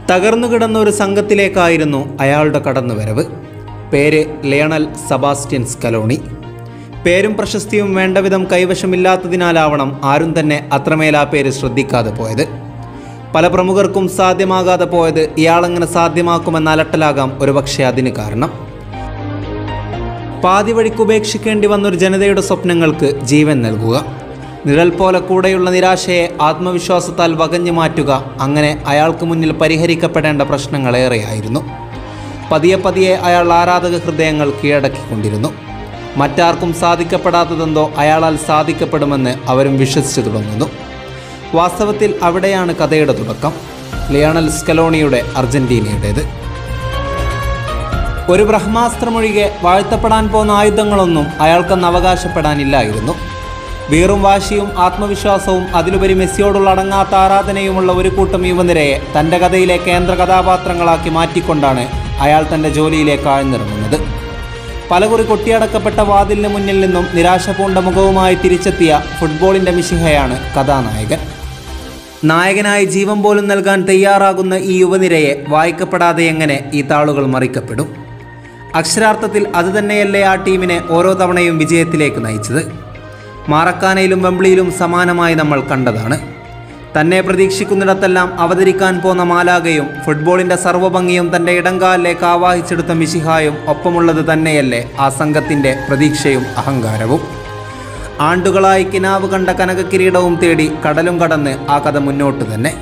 തകർന്നു കിടന്ന ഒരു സംഘത്തിലേക്കായിരുന്നു അയാളുടെ കടന്നുവരവ് പേര് ലയണൽ സബാസ്റ്റ്യൻ സ്കലോണി പേരും പ്രശസ്തിയും വേണ്ടവിധം കൈവശമില്ലാത്തതിനാലാവണം ആരും തന്നെ അത്രമേൽ ആ പേര് ശ്രദ്ധിക്കാതെ പോയത് പല പ്രമുഖർക്കും സാധ്യമാകാതെ പോയത് ഇയാളെങ്ങനെ സാധ്യമാക്കുമെന്ന അലട്ടലാകാം ഒരുപക്ഷെ അതിന് കാരണം പാതി വഴിക്ക് ഉപേക്ഷിക്കേണ്ടി വന്നൊരു ജനതയുടെ സ്വപ്നങ്ങൾക്ക് ജീവൻ നൽകുക നിഴൽ പോലെ കൂടെയുള്ള നിരാശയെ ആത്മവിശ്വാസത്താൽ വകഞ്ഞു മാറ്റുക അങ്ങനെ അയാൾക്ക് മുന്നിൽ പരിഹരിക്കപ്പെടേണ്ട പ്രശ്നങ്ങളേറെയായിരുന്നു പതിയെ പതിയെ അയാൾ ആരാധക ഹൃദയങ്ങൾ കീഴടക്കിക്കൊണ്ടിരുന്നു മറ്റാർക്കും സാധിക്കപ്പെടാത്തതെന്തോ അയാളാൽ സാധിക്കപ്പെടുമെന്ന് അവരും വിശ്വസിച്ചു തുടങ്ങുന്നു വാസ്തവത്തിൽ അവിടെയാണ് കഥയുടെ തുടക്കം ലിയണൽ സ്കലോണിയുടെ അർജന്റീനയുടേത് ഒരു ബ്രഹ്മാസ്ത്രമൊഴികെ വാഴ്ത്തപ്പെടാൻ പോകുന്ന ആയുധങ്ങളൊന്നും അയാൾക്കന്ന് അവകാശപ്പെടാനില്ലായിരുന്നു വീറും വാശിയും ആത്മവിശ്വാസവും അതിലുപരി മെസ്സിയോടുള്ള അടങ്ങാത്ത ആരാധനയുമുള്ള ഒരു കൂട്ടം യുവനിരയെ തൻ്റെ കഥയിലെ കേന്ദ്ര കഥാപാത്രങ്ങളാക്കി മാറ്റിക്കൊണ്ടാണ് അയാൾ തൻ്റെ ജോലിയിലേക്ക് ആഴ്ന്നിറങ്ങുന്നത് പലകുറി കൊട്ടിയടക്കപ്പെട്ട വാതിലിന് മുന്നിൽ നിന്നും നിരാശ പൂണ്ട മുഖവുമായി തിരിച്ചെത്തിയ ഫുട്ബോളിൻ്റെ മിശിഹയാണ് കഥാനായകൻ നായകനായി ജീവൻ പോലും നൽകാൻ തയ്യാറാകുന്ന ഈ യുവനിരയെ വായിക്കപ്പെടാതെ എങ്ങനെ ഈ താളുകൾ മറിക്കപ്പെടും അക്ഷരാർത്ഥത്തിൽ അതുതന്നെയല്ലേ ആ ടീമിനെ ഓരോ തവണയും വിജയത്തിലേക്ക് നയിച്ചത് മാറക്കാനയിലും വെമ്പിളിയിലും സമാനമായി നമ്മൾ കണ്ടതാണ് തന്നെ പ്രതീക്ഷിക്കുന്നിടത്തെല്ലാം അവതരിക്കാൻ പോന്ന മാലാകയും ഫുട്ബോളിൻ്റെ സർവ്വഭംഗിയും തൻ്റെ ഇടങ്കാലിലേക്ക് ആവാഹിച്ചെടുത്ത മിശിഹായും ഒപ്പമുള്ളത് തന്നെയല്ലേ ആ സംഘത്തിൻ്റെ പ്രതീക്ഷയും അഹങ്കാരവും ആണ്ടുകളായി കിനാവ് കണ്ട കനകക്കിരീടവും തേടി കടലും കടന്ന് ആ കഥ മുന്നോട്ട് തന്നെ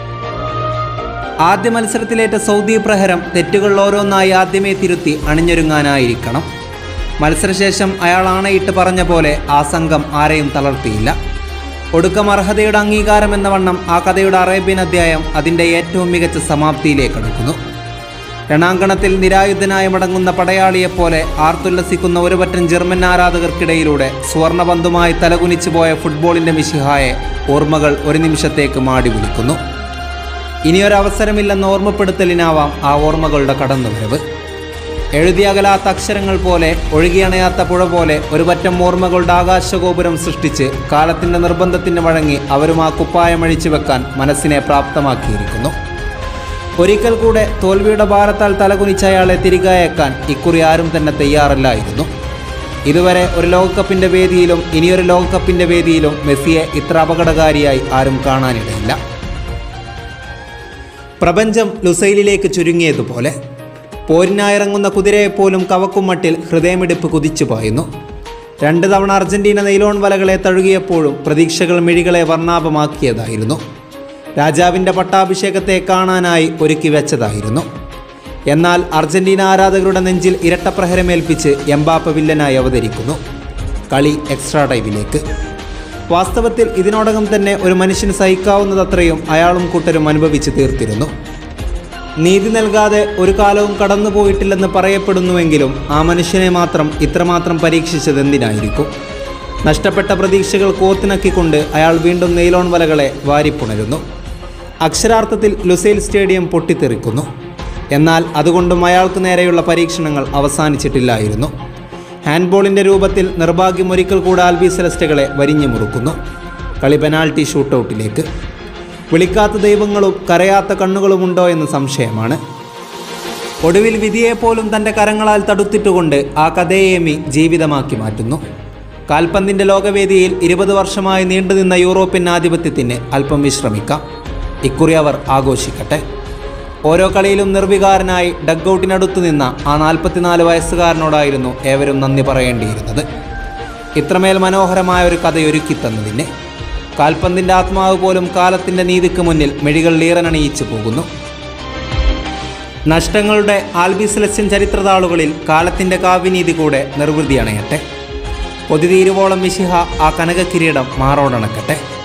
ആദ്യ മത്സരത്തിലേറ്റ സൗദി പ്രഹരം തെറ്റുകൾ ഓരോന്നായി ആദ്യമേ തിരുത്തി അണിഞ്ഞൊരുങ്ങാനായിരിക്കണം മത്സരശേഷം അയാൾ ആണയിട്ട് പറഞ്ഞ പോലെ ആ സംഘം ആരെയും തളർത്തിയില്ല ഒടുക്കം അർഹതയുടെ അംഗീകാരം എന്ന വണ്ണം ആ കഥയുടെ അറേബ്യൻ അധ്യായം അതിൻ്റെ ഏറ്റവും മികച്ച സമാപ്തിയിലേക്ക് അടുക്കുന്നു രണാങ്കണത്തിൽ നിരായുധനായി മടങ്ങുന്ന പടയാളിയെപ്പോലെ ആർത്തുല്ലസിക്കുന്ന ഒരു പറ്റം ജർമ്മൻ ആരാധകർക്കിടയിലൂടെ സുവർണബന്ധുമായി തലകുനിച്ചു പോയ ഫുട്ബോളിൻ്റെ മിശിഹായെ ഓർമ്മകൾ ഒരു നിമിഷത്തേക്ക് മാടി വിളിക്കുന്നു ഇനിയൊരവസരമില്ലെന്ന ഓർമ്മപ്പെടുത്തലിനാവാം ആ ഓർമ്മകളുടെ കടന്നുവരവ് എഴുതിയകലാത്ത അക്ഷരങ്ങൾ പോലെ ഒഴുകിയണയാത്ത പുഴ പോലെ ഒരു പറ്റം ഓർമ്മകളുടെ ആകാശഗോപുരം സൃഷ്ടിച്ച് കാലത്തിൻ്റെ നിർബന്ധത്തിന് വഴങ്ങി അവരും ആ കുപ്പായമഴിച്ചു വെക്കാൻ മനസ്സിനെ പ്രാപ്തമാക്കിയിരിക്കുന്നു ഒരിക്കൽ കൂടെ തോൽവിയുടെ ഭാരത്താൽ തലകുനിച്ച അയാളെ തിരികെ അയക്കാൻ ഇക്കുറി ആരും തന്നെ തയ്യാറല്ലായിരുന്നു ഇതുവരെ ഒരു ലോകകപ്പിൻ്റെ വേദിയിലും ഇനിയൊരു ലോകകപ്പിൻ്റെ വേദിയിലും മെസ്സിയെ ഇത്ര അപകടകാരിയായി ആരും കാണാനിടയില്ല പ്രപഞ്ചം ലുസൈലിലേക്ക് ചുരുങ്ങിയതുപോലെ പോരിനായിറങ്ങുന്ന കുതിരയെപ്പോലും കവക്കും മട്ടിൽ ഹൃദയമിടിപ്പ് കുതിച്ചു പായുന്നു രണ്ട് തവണ അർജന്റീന നെയ്ലോൺ വലകളെ തഴുകിയപ്പോഴും പ്രതീക്ഷകൾ മിഴികളെ വർണ്ണാഭമാക്കിയതായിരുന്നു രാജാവിൻ്റെ പട്ടാഭിഷേകത്തെ കാണാനായി ഒരുക്കി വെച്ചതായിരുന്നു എന്നാൽ അർജന്റീന ആരാധകരുടെ നെഞ്ചിൽ ഇരട്ടപ്രഹരമേൽപ്പിച്ച് എംബാപ്പ വില്ലനായി അവതരിക്കുന്നു കളി എക്സ്ട്രാ ടൈമിലേക്ക് വാസ്തവത്തിൽ ഇതിനോടകം തന്നെ ഒരു മനുഷ്യന് സഹിക്കാവുന്നതത്രയും അയാളും കൂട്ടരും അനുഭവിച്ച് തീർത്തിരുന്നു നീതി നൽകാതെ ഒരു കാലവും കടന്നുപോയിട്ടില്ലെന്ന് പറയപ്പെടുന്നുവെങ്കിലും ആ മനുഷ്യനെ മാത്രം ഇത്രമാത്രം പരീക്ഷിച്ചത് എന്തിനായിരിക്കും നഷ്ടപ്പെട്ട പ്രതീക്ഷകൾ കോത്തിണക്കിക്കൊണ്ട് അയാൾ വീണ്ടും നെയ്ലോൺ വലകളെ വാരിപ്പുണരുന്നു അക്ഷരാർത്ഥത്തിൽ ലുസൈൽ സ്റ്റേഡിയം പൊട്ടിത്തെറിക്കുന്നു എന്നാൽ അതുകൊണ്ടും അയാൾക്ക് നേരെയുള്ള പരീക്ഷണങ്ങൾ അവസാനിച്ചിട്ടില്ലായിരുന്നു ഹാൻഡ്ബോളിൻ്റെ രൂപത്തിൽ നിർഭാഗ്യം ഒരിക്കൽ കൂടെ ആൽബി സെലസ്റ്റകളെ വരിഞ്ഞു മുറുക്കുന്നു കളി പെനാൽറ്റി ഷൂട്ടൗട്ടിലേക്ക് വിളിക്കാത്ത ദൈവങ്ങളും കരയാത്ത കണ്ണുകളുമുണ്ടോ എന്ന് സംശയമാണ് ഒടുവിൽ വിധിയെപ്പോലും തൻ്റെ കരങ്ങളാൽ തടുത്തിട്ടുകൊണ്ട് ആ കഥയേമി ജീവിതമാക്കി മാറ്റുന്നു കാൽപന്തിൻ്റെ ലോകവേദിയിൽ ഇരുപത് വർഷമായി നീണ്ടുനിന്ന യൂറോപ്യൻ ആധിപത്യത്തിന് അല്പം വിശ്രമിക്കാം ഇക്കുറി അവർ ആഘോഷിക്കട്ടെ ഓരോ കളിയിലും നിർവികാരനായി ഡഗ്ഔട്ടിനടുത്തു നിന്ന ആ നാൽപ്പത്തിനാല് വയസ്സുകാരനോടായിരുന്നു ഏവരും നന്ദി പറയേണ്ടിയിരുന്നത് ഇത്രമേൽ മനോഹരമായ ഒരു കഥയൊരുക്കി തന്നതിന് കാൽപന്തിൻ്റെ ആത്മാവ് പോലും കാലത്തിൻ്റെ നീതിക്ക് മുന്നിൽ മെഴികൾ ലീറനണിയിച്ചു പോകുന്നു നഷ്ടങ്ങളുടെ ആൽബിസലസ്യൻ ചരിത്രതാളുകളിൽ കാലത്തിൻ്റെ കാവ്യനീതി കൂടെ നിർവൃതി അണയട്ടെ പൊതിതീരുവോളം മിശിഹ ആ കനകക്കിരീടം മാറോടണക്കട്ടെ